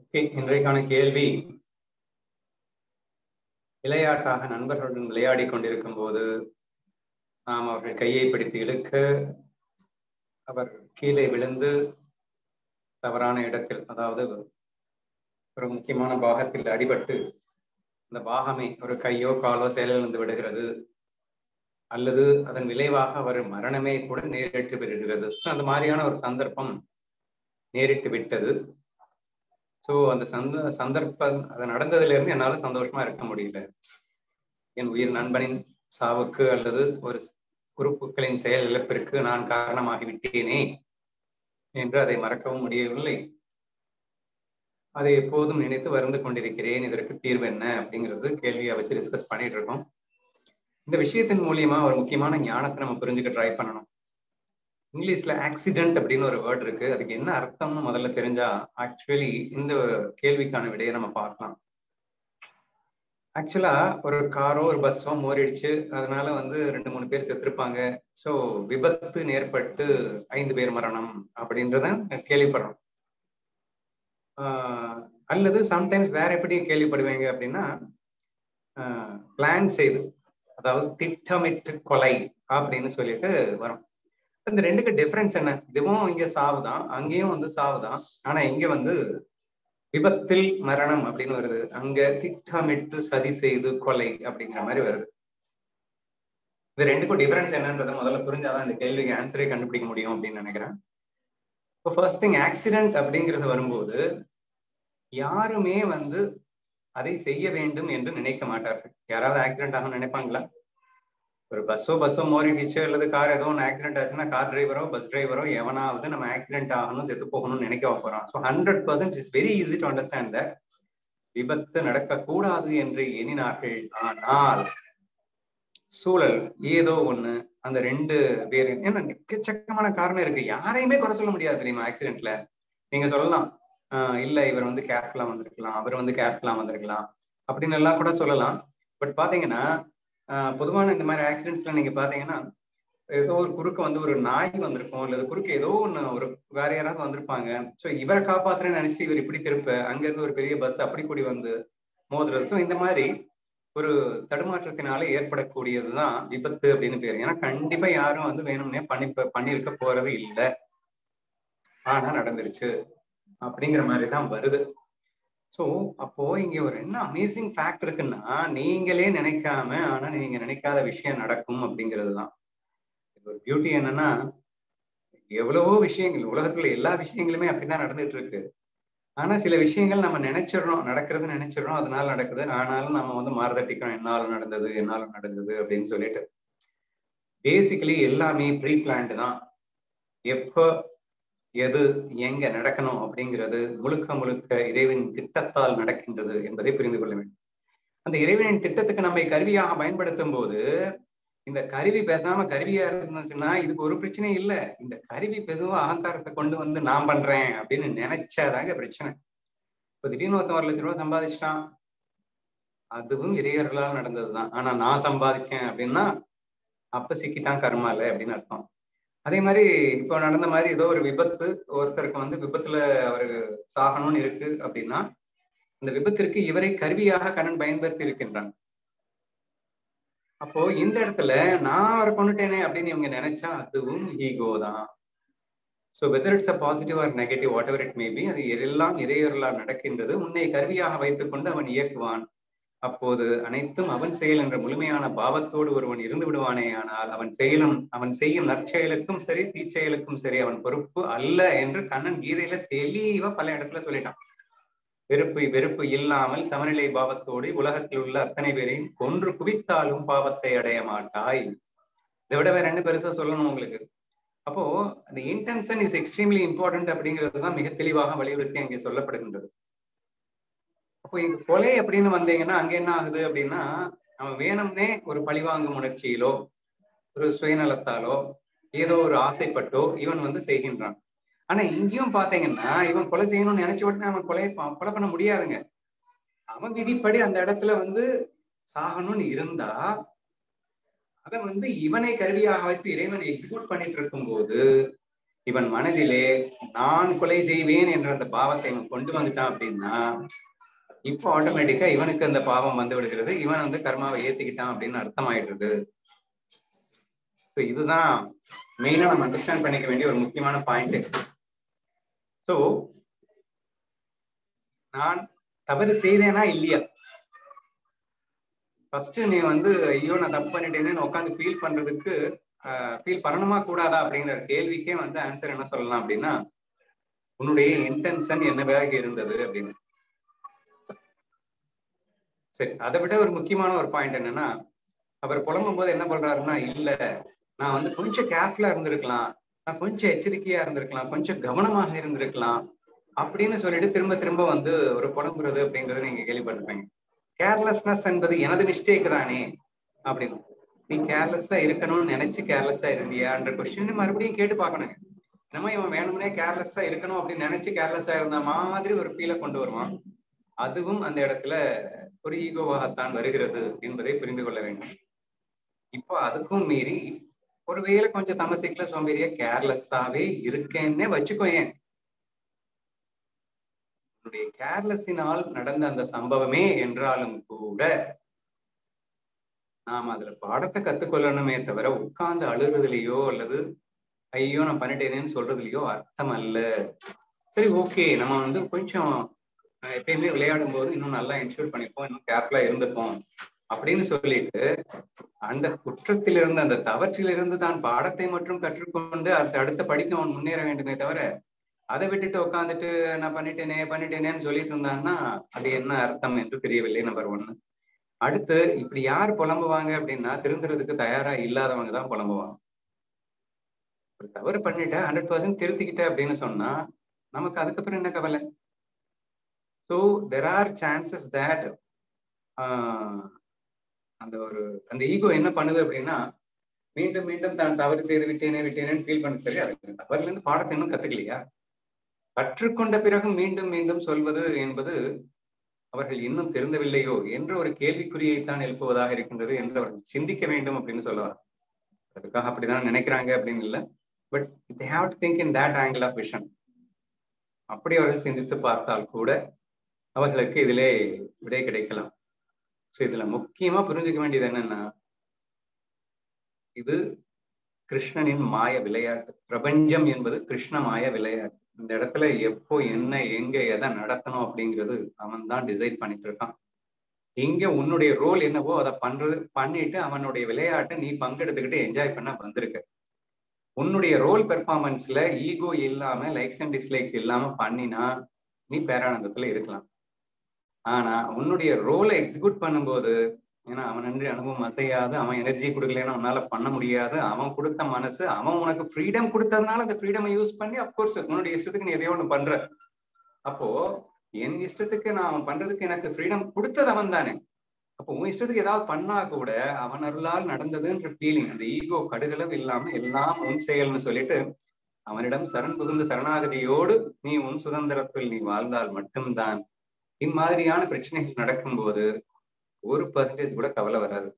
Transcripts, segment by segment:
okay இன்றைக்கான கேள்வி விளையாட்டாக நண்பர்களுடன் விளையாடி கொண்டிருக்கும் போது நாம் அவர்கள் கையை பிடித்து இழுக்க அவர் கீழே விழுந்து தவறான இடத்தில் அதாவது ஒரு முக்கியமான பாகத்தில் அடிபட்டு அந்த பாகமே ஒரு கையோ காலோ செயலிழந்து விடுகிறது அல்லது அதன் விளைவாக அவர் மரணமே கூட நேரிட்டு விடுகிறது அந்த மாதிரியான ஒரு சந்தர்ப்பம் நேரிட்டு விட்டது ஸோ அந்த சந்த சந்தர்ப்பம் அது நடந்ததுல இருந்து என்னால சந்தோஷமா இருக்க முடியல என் உயிர் நண்பனின் சாவுக்கு அல்லது ஒரு உறுப்புகளின் செயல் இழப்பிற்கு நான் காரணமாகி விட்டேனே என்று அதை மறக்கவும் முடியவில்லை அதை எப்போதும் நினைத்து வருந்து கொண்டிருக்கிறேன் இதற்கு தீர்வு என்ன அப்படிங்கிறது கேள்வியை வச்சு டிஸ்கஸ் பண்ணிட்டு இருக்கோம் இந்த விஷயத்தின் மூலியமா ஒரு முக்கியமான ஞானத்தை நம்ம புரிஞ்சுக்க ட்ரை பண்ணணும் இங்கிலீஷ்ல ஆக்சிடென்ட் அப்படின்னு ஒரு வேர்ட் இருக்கு அதுக்கு என்ன அர்த்தம்னு முதல்ல தெரிஞ்சா ஆக்சுவலி இந்த கேள்விக்கான விடையை நம்ம பார்க்கலாம் ஆக்சுவலா ஒரு காரோ ஒரு பஸ்ஸோ மோரிடுச்சு அதனால வந்து ரெண்டு மூணு பேர் செத்துருப்பாங்க ஸோ விபத்து நேர்பட்டு ஐந்து பேர் மரணம் அப்படின்றத கேள்விப்படுறோம் அல்லது சம்டைம்ஸ் வேற எப்படி கேள்விப்படுவீங்க அப்படின்னா பிளான் செய்து அதாவது திட்டமிட்டு கொலை அப்படின்னு சொல்லிட்டு வரும் இந்த ரெண்டுக்கு டிஃபரன்ஸ் என்ன இதுவும் இங்க சாவுதான் அங்கேயும் வந்து சாவுதான் ஆனா இங்க வந்து விபத்தில் மரணம் அப்படின்னு வருது அங்க திட்டமிட்டு சதி செய்து கொலை அப்படிங்கிற மாதிரி வருது இது ரெண்டுக்கும் டிஃபரன்ஸ் என்னன்றதை முதல்ல புரிஞ்சாதான் இந்த கேள்விக்கு ஆன்சரே கண்டுபிடிக்க முடியும் அப்படின்னு நினைக்கிறேன் இப்போ ஃபர்ஸ்ட் திங் ஆக்சிடென்ட் அப்படிங்கிறது வரும்போது யாருமே வந்து அதை செய்ய வேண்டும் என்று நினைக்க மாட்டார்கள் யாராவது ஆக்சிடென்ட் ஆகும் நினைப்பாங்களா ஒரு பஸ்ஸோ பஸ்ஸோ மோரிடுச்சு அல்லது கார் ஏதோ ஒன்று ஆக்சிடென்ட் ஆச்சுன்னா கார் டிரைவரோ பஸ் டிரைவரோ எவனாவது நம்ம ஆக்சிடென்ட் ஆகணும் செத்து போகணும்னு நினைக்க போறோம் so hundred percent it's very easy to understand the விபத்து நடக்கக்கூடாது என்று எண்ணினார்கள் ஆனால் சூழல் ஏதோ ஒண்ணு அந்த ரெண்டு பேர் ஏன்னா எக்கச்சக்கமான காரணம் இருக்கு யாரையுமே குறை சொல்ல முடியாது தெரியுமா ஆக்சிடென்ட்ல நீங்க சொல்லலாம் ஆஹ் இல்ல இவர் வந்து கேர்ஃபுல்லா வந்திருக்கலாம் அவர் வந்து கேர்ஃபுல்லா வந்திருக்கலாம் அப்படின்னு எல்லாம் கூட சொல்லலாம் பட் பாத்தீங்கன்னா பொதுவான இந்த மாதிரி ஆக்சிடென்ட்ஸ்ல நீங்க பாத்தீங்கன்னா ஏதோ ஒரு குறுக்க வந்து ஒரு நாய் வந்திருக்கும் அல்லது குறுக்க ஏதோ ஒண்ணு ஒரு வேற யாராவது வந்திருப்பாங்க ஸோ இவரை காப்பாத்துறேன்னு நினைச்சிட்டு இவர் இப்படி திருப்ப அங்க இருந்து ஒரு பெரிய பஸ் அப்படி கூடி வந்து மோதுறது ஸோ இந்த மாதிரி ஒரு தடுமாற்றத்தினால ஏற்படக்கூடியதுதான் விபத்து அப்படின்னு பேரு ஏன்னா கண்டிப்பா யாரும் வந்து வேணும்னே பண்ணி பண்ணிருக்க போறது இல்லை ஆனா நடந்துருச்சு அப்படிங்கிற மாதிரி தான் வருது ஸோ அப்போ இங்க ஒரு என்ன அமேசிங் ஃபேக்ட் இருக்குன்னா நீங்களே நினைக்காம ஆனா நீங்க நினைக்காத விஷயம் நடக்கும் அப்படிங்கிறது தான் ஒரு பியூட்டி என்னன்னா எவ்வளவோ விஷயங்கள் உலகத்துல எல்லா விஷயங்களுமே அப்படிதான் நடந்துட்டு இருக்கு ஆனா சில விஷயங்கள் நம்ம நினைச்சிடறோம் நடக்கிறது நினைச்சிடறோம் அதனால நடக்குது ஆனாலும் நம்ம வந்து மாறுதட்டிக்கிறோம் என்னாலும் நடந்தது என்னாலும் நடந்தது அப்படின்னு சொல்லிட்டு பேசிக்கலி எல்லாமே ப்ரீ பிளான்டு தான் எப்போ எது எங்க நடக்கணும் அப்படிங்கிறது முழுக்க முழுக்க இறைவனின் திட்டத்தால் நடக்கின்றது என்பதை புரிந்து கொள்ள வேண்டும் அந்த இறைவனின் திட்டத்துக்கு நம்மை கருவியாக பயன்படுத்தும் போது இந்த கருவி பேசாம கருவியா இருந்துச்சுன்னா இதுக்கு ஒரு பிரச்சனையும் இல்லை இந்த கருவி பெதுவா அகங்காரத்தை கொண்டு வந்து நான் பண்றேன் அப்படின்னு நினைச்சாதாங்க பிரச்சனை இப்ப திடீர்னு ஒருத்தன் ஒரு லட்ச ரூபா சம்பாதிச்சிட்டான் அதுவும் இறையர்களால் நடந்ததுதான் ஆனா நான் சம்பாதிச்சேன் அப்படின்னா அப்ப சிக்கிட்டான் கர்மால அப்படின்னு அர்த்தம் அதே மாதிரி இப்போ நடந்த மாதிரி ஏதோ ஒரு விபத்து ஒருத்தருக்கு வந்து விபத்துல அவர் சாகணும்னு இருக்கு அப்படின்னா அந்த விபத்திற்கு இவரை கருவியாக கரண் பயன்படுத்தி இருக்கின்றான் அப்போ இந்த இடத்துல நான் அவரை கொண்டுட்டேனே அப்படின்னு இவங்க நினைச்சா அதுவும் ஈகோ தான் so whether it's a positive or negative whatever it maybe அது எல்லாம் இறையொருளால் நடக்கின்றது உன்னை கருவியாக வைத்துக்கொண்டு அவன் இயக்குவான் அப்போது அனைத்தும் அவன் செயல் என்ற முழுமையான பாவத்தோடு ஒருவன் இருந்து விடுவானே ஆனால் அவன் செயலும் அவன் செய்யும் நற்செயலுக்கும் சரி தீச்செயலுக்கும் சரி அவன் பொறுப்பு அல்ல என்று கண்ணன் கீதையில தெளிவா பல இடத்துல சொல்லிட்டான் வெறுப்பு வெறுப்பு இல்லாமல் சமநிலை பாவத்தோடு உலகத்தில் உள்ள அத்தனை பேரையும் கொன்று குவித்தாலும் பாவத்தை அடைய மாட்டாய் இதை விட வேற என்ன பெருசா சொல்லணும் உங்களுக்கு அப்போ அந்த இன்டென்ஷன் இஸ் எக்ஸ்ட்ரீம்லி இம்பார்ட்டன்ட் அப்படிங்கிறது தான் மிக தெளிவாக வலியுறுத்தி அங்கே சொல்லப்படுகின்றது அப்போ இங்க கொலை அப்படின்னு வந்தீங்கன்னா அங்க என்ன ஆகுது அப்படின்னா அவன் வேணும்னே ஒரு பழிவாங்கும் உணர்ச்சியிலோ ஒரு சுயநலத்தாலோ ஏதோ ஒரு ஆசைப்பட்டோ இவன் வந்து செய்கின்றான் ஆனா இங்கேயும் பாத்தீங்கன்னா இவன் கொலை செய்யணும்னு நினைச்சு உடனே அவன் கொலை கொலை பண்ண முடியாதுங்க அவன் விதிப்படி அந்த இடத்துல வந்து சாகணும்னு இருந்தா அதை வந்து இவனை கருவியாக வைத்து இறைவனை எக்ஸிக்யூட் பண்ணிட்டு இருக்கும் போது இவன் மனதிலே நான் கொலை செய்வேன் என்ற அந்த பாவத்தை இவன் கொண்டு வந்துட்டான் அப்படின்னா இப்போ ஆட்டோமேட்டிக்கா இவனுக்கு அந்த பாவம் வந்து விடுகிறது இவன் வந்து கர்மாவை ஏத்துக்கிட்டான் அப்படின்னு அர்த்தம் ஆயிடுறது ஸோ இதுதான் மெயினா நம்ம அண்டர்ஸ்டாண்ட் பண்ணிக்க வேண்டிய ஒரு முக்கியமான பாயிண்ட் ஸோ நான் தவறு செய்தேனா இல்லையா ஃபர்ஸ்ட் நீ வந்து ஐயோ நான் தப்பு பண்ணிட்டேன்னு உட்காந்து ஃபீல் பண்றதுக்கு ஃபீல் பண்ணணுமா கூடாதா அப்படிங்கிற கேள்விக்கே வந்து ஆன்சர் என்ன சொல்லலாம் அப்படின்னா உன்னுடைய இன்டென்ஷன் என்னவாக இருந்தது அப்படின்னு சரி அதை விட ஒரு முக்கியமான ஒரு பாயிண்ட் என்னன்னா அவர் புலம்பும் போது என்ன பண்றாருன்னா இல்ல நான் வந்து கொஞ்சம் கேர்ஃபுல்லா இருந்திருக்கலாம் நான் கொஞ்சம் எச்சரிக்கையா இருந்திருக்கலாம் கொஞ்சம் கவனமாக இருந்திருக்கலாம் அப்படின்னு சொல்லிட்டு திரும்ப திரும்ப வந்து ஒரு புலம்புறது அப்படிங்கறது நீங்க கேள்விப்பட்டிருப்பீங்க கேர்லெஸ்னஸ் என்பது எனது மிஸ்டேக் தானே அப்படின்னு நீ கேர்லெஸ்ஸா இருக்கணும்னு நினைச்சு கேர்லெஸ்ஸா இருந்தியான்ற கொஸ்டின் மறுபடியும் கேட்டு பார்க்கணுங்க என்னமோ இவன் வேணும்னே கேர்லெஸ்ஸா இருக்கணும் அப்படின்னு நினைச்சு கேர்லெஸ்ஸா இருந்த மாதிரி ஒரு ஃபீலை கொண்டு வருவான் அதுவும் அந்த இடத்துல ஒரு ஈகோவாகத்தான் வருகிறது என்பதை புரிந்து கொள்ள வேண்டும் இப்போ அதுக்கும் மீறி ஒருவேளை கொஞ்சம் தமசிக்கல சோம்பேறியா கேர்லெஸ்ஸாவே இருக்கேன்னே வச்சுக்கோ ஏன் உன்னுடைய கேர்லெஸ்ஸினால் நடந்த அந்த சம்பவமே என்றாலும் கூட நாம் அதுல பாடத்தை கத்துக்கொள்ளணுமே தவிர உட்கார்ந்து அழுறதுலயோ அல்லது ஐயோ நான் பண்ணிட்டேனேன்னு சொல்றதுலயோ அர்த்தம் அல்ல சரி ஓகே நம்ம வந்து கொஞ்சம் எப்பயுமே விளையாடும் போது இன்னும் நல்லா என்ஷூர் பண்ணிப்போம் இன்னும் கேர்ஃபுல்லா இருந்துப்போம் அப்படின்னு சொல்லிட்டு அந்த குற்றத்திலிருந்து அந்த தவற்றிலிருந்து தான் பாடத்தை மட்டும் கற்றுக்கொண்டு அது அடுத்த படிக்க அவன் முன்னேற வேண்டுமே தவிர அதை விட்டுட்டு உட்காந்துட்டு நான் பண்ணிட்டேனே பண்ணிட்டேனேன்னு சொல்லிட்டு இருந்தான்னா அது என்ன அர்த்தம் என்று தெரியவில்லை நம்பர் ஒண்ணு அடுத்து இப்படி யார் புலம்புவாங்க அப்படின்னா திருந்துறதுக்கு தயாரா இல்லாதவங்க தான் புலம்புவாங்க ஒரு தவறு பண்ணிட்ட ஹண்ட்ரட் பர்சன்ட் திருத்திக்கிட்ட அப்படின்னு சொன்னா நமக்கு அதுக்கப்புறம் என்ன கவலை so there are chances that அந்த ஒரு அந்த ஈகோ என்ன பண்ணுது அப்படின்னா மீண்டும் மீண்டும் தான் தவறு செய்து விட்டேனே விட்டேனேன்னு ஃபீல் பண்ண சரி அது தவறுல இருந்து பாடத்தை இன்னும் கத்துக்கலையா கற்றுக்கொண்ட பிறகு மீண்டும் மீண்டும் சொல்வது என்பது அவர்கள் இன்னும் தெரிந்தவில்லையோ என்ற ஒரு கேள்விக்குறியை தான் எழுப்புவதாக இருக்கின்றது என்று அவர்கள் சிந்திக்க வேண்டும் அப்படின்னு சொல்லுவார் அதுக்காக அப்படிதான் நினைக்கிறாங்க அப்படின்னு இல்லை but they have to think in that angle of vision அப்படி அவர்கள் சிந்தித்து பார்த்தால் கூட அவர்களுக்கு இதிலே விடை கிடைக்கலாம் ஸோ இதுல முக்கியமா புரிஞ்சுக்க வேண்டியது என்னன்னா இது கிருஷ்ணனின் மாய விளையாட்டு பிரபஞ்சம் என்பது கிருஷ்ண மாய விளையாட்டு இந்த இடத்துல எப்போ என்ன எங்க எதை நடத்தணும் அப்படிங்கிறது அவன் தான் டிசைட் பண்ணிட்டு இருக்கான் இங்க உன்னுடைய ரோல் என்னவோ அதை பண்றது பண்ணிட்டு அவனுடைய விளையாட்டை நீ பங்கெடுத்துக்கிட்டு என்ஜாய் பண்ண வந்திருக்க உன்னுடைய ரோல் பெர்ஃபார்மன்ஸ்ல ஈகோ இல்லாம லைக்ஸ் அண்ட் டிஸ்லைக்ஸ் இல்லாம பண்ணினா நீ பேரானந்தத்துல இருக்கலாம் ஆனா உன்னுடைய ரோலை எக்ஸிக்யூட் பண்ணும்போது ஏன்னா அவன் நன்றி அனுபவம் அசையாது அவன் எனர்ஜி கொடுக்கலன்னா அவனால பண்ண முடியாது அவன் கொடுத்த மனசு அவன் உனக்கு ஃப்ரீடம் கொடுத்ததுனால அந்த ஃப்ரீடமை யூஸ் பண்ணி அப்கோர்ஸ் உன்னுடைய இஷ்டத்துக்கு நீ எதையோ ஒண்ணு பண்ற அப்போ என் இஷ்டத்துக்கு நான் அவன் பண்றதுக்கு எனக்கு ஃப்ரீடம் கொடுத்தது அவன் தானே அப்போ உன் இஷ்டத்துக்கு ஏதாவது பண்ணா கூட அவன் அருளால் நடந்ததுன்ற ஃபீலிங் அந்த ஈகோ கடுகளவு இல்லாம எல்லாம் உன் செயல்னு சொல்லிட்டு அவனிடம் சரண் புகுந்த சரணாகதியோடு நீ உன் சுதந்திரத்தில் நீ வாழ்ந்தால் மட்டும்தான் இம்மாதிரியான பிரச்சனைகள் நடக்கும்போது ஒரு பர்சன்டேஜ் கூட கவலை வராது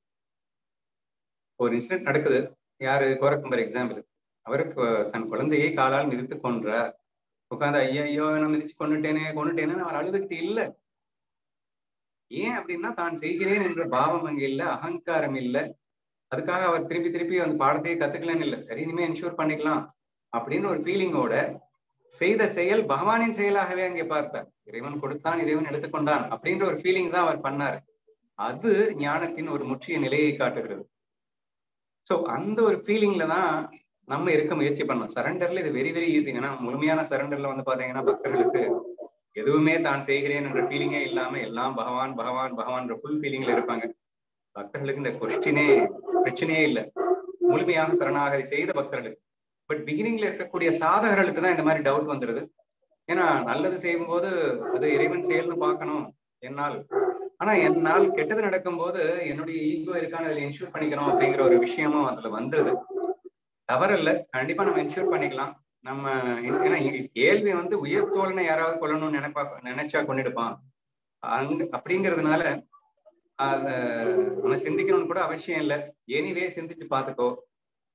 ஒரு இன்சிடென்ட் நடக்குது யாரு கோரக்கம்பர் எக்ஸாம்பிள் அவருக்கு தன் குழந்தையை காலால் மிதித்து கொன்றார் உட்காந்து ஐயா ஐயோ நான் மிதிச்சு கொண்டுட்டேனே கொண்டுட்டேனே அவர் அழுதுகிட்டு இல்லை ஏன் அப்படின்னா தான் செய்கிறேன் என்ற பாவம் அங்க இல்ல அகங்காரம் இல்ல அதுக்காக அவர் திருப்பி திருப்பி அந்த பாடத்தையே கத்துக்கலன்னு இல்லை சரி இனிமே என்ஷூர் பண்ணிக்கலாம் அப்படின்னு ஒரு ஃபீலிங்கோட செய்த செயல் பகவானின் செயலாகவே அங்கே பார்த்தார் இறைவன் கொடுத்தான் இறைவன் எடுத்துக்கொண்டான் அப்படின்ற ஒரு ஃபீலிங் தான் அவர் பண்ணார் அது ஞானத்தின் ஒரு முற்றிய நிலையை காட்டுகிறது சோ அந்த ஒரு ஃபீலிங்ல தான் நம்ம இருக்க முயற்சி பண்ணோம் சரண்டர்ல இது வெரி வெரி ஈஸி ஏன்னா முழுமையான சரண்டர்ல வந்து பாத்தீங்கன்னா பக்தர்களுக்கு எதுவுமே தான் செய்கிறேன் என்ற ஃபீலிங்கே இல்லாம எல்லாம் பகவான் பகவான் பகவான் ஃபுல் ஃபீலிங்ல இருப்பாங்க பக்தர்களுக்கு இந்த கொஸ்டினே பிரச்சனையே இல்லை முழுமையான சரணாகதி செய்த பக்தர்களுக்கு பட் பிகினிங்ல இருக்கக்கூடிய சாதகர்களுக்கு தான் இந்த மாதிரி டவுட் வந்துருது ஏன்னா நல்லது செய்யும் போது அது இறைவன் செயல்னு பார்க்கணும் என்னால் ஆனா என்னால் கெட்டது நடக்கும்போது என்னுடைய ஈகோ இருக்கான்னு அதுல என்ஷூர் பண்ணிக்கிறோம் அப்படிங்கிற ஒரு விஷயமும் அதுல வந்துருது தவறில்ல கண்டிப்பா நம்ம என்ஷூர் பண்ணிக்கலாம் நம்ம ஏன்னா இங்க கேள்வி வந்து உயிர் தோழனை யாராவது கொல்லணும்னு நினைப்பா நினைச்சா கொண்டுடுப்பான் அங்க அப்படிங்கிறதுனால அத நம்ம சிந்திக்கணும்னு கூட அவசியம் இல்லை எனிவே சிந்திச்சு பார்த்துக்கோ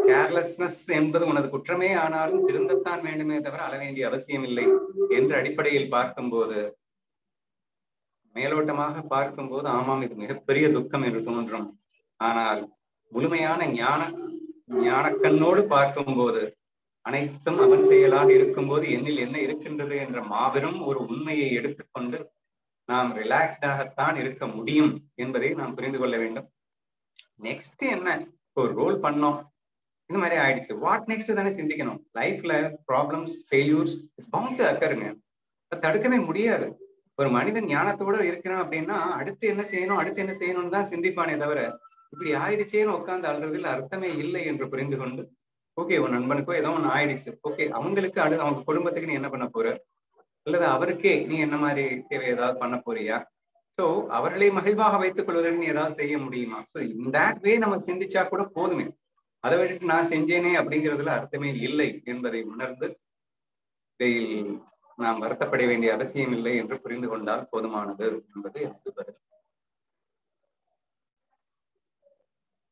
கேர்லெஸ்னஸ் என்பது உனது குற்றமே ஆனாலும் திருந்தத்தான் வேண்டுமே தவிர அள வேண்டிய அவசியம் இல்லை என்ற அடிப்படையில் பார்க்கும்போது மேலோட்டமாக பார்க்கும்போது ஆமாம் இது மிகப்பெரிய துக்கம் என்று தோன்றும் ஆனால் முழுமையான ஞான ஞானக்கண்ணோடு பார்க்கும்போது அனைத்தும் அவன் செயலாக இருக்கும்போது என்னில் என்ன இருக்கின்றது என்ற மாபெரும் ஒரு உண்மையை எடுத்துக்கொண்டு நாம் ரிலாக்ஸ்டாகத்தான் இருக்க முடியும் என்பதை நாம் புரிந்து கொள்ள வேண்டும் நெக்ஸ்ட் என்ன ஒரு ரோல் பண்ணோம் இந்த மாதிரி ஆயிடுச்சு வாட் நெக்ஸ்ட் தானே சிந்திக்கணும் லைஃப்ல ப்ராப்ளம்ஸ் ஃபெயில்யூர்ஸ் பவுண்ட் அக்கருங்க தடுக்கவே முடியாது ஒரு மனிதன் ஞானத்தோட இருக்கிறான் அப்படின்னா அடுத்து என்ன செய்யணும் அடுத்து என்ன செய்யணும்னு தான் சிந்திப்பானே தவிர இப்படி ஆயிடுச்சேன்னு உட்காந்து அழுறதுல அர்த்தமே இல்லை என்று புரிந்து கொண்டு ஓகே உன் நண்பனுக்கோ ஏதோ ஒன்று ஆயிடுச்சு ஓகே அவங்களுக்கு அடு அவங்க குடும்பத்துக்கு நீ என்ன பண்ண போற அல்லது அவருக்கே நீ என்ன மாதிரி சேவை ஏதாவது பண்ண போறியா ஸோ அவர்களை மகிழ்வாக வைத்துக் கொள்வதற்கு நீ ஏதாவது செய்ய முடியுமா ஸோ இந்த வே நம்ம சிந்திச்சா கூட போதுமே அதை விட்டுட்டு நான் செஞ்சேனே அப்படிங்கிறதுல அர்த்தமே இல்லை என்பதை உணர்ந்து இதில் நாம் வருத்தப்பட வேண்டிய அவசியம் இல்லை என்று புரிந்து கொண்டால் போதுமானது என்பது எனக்கு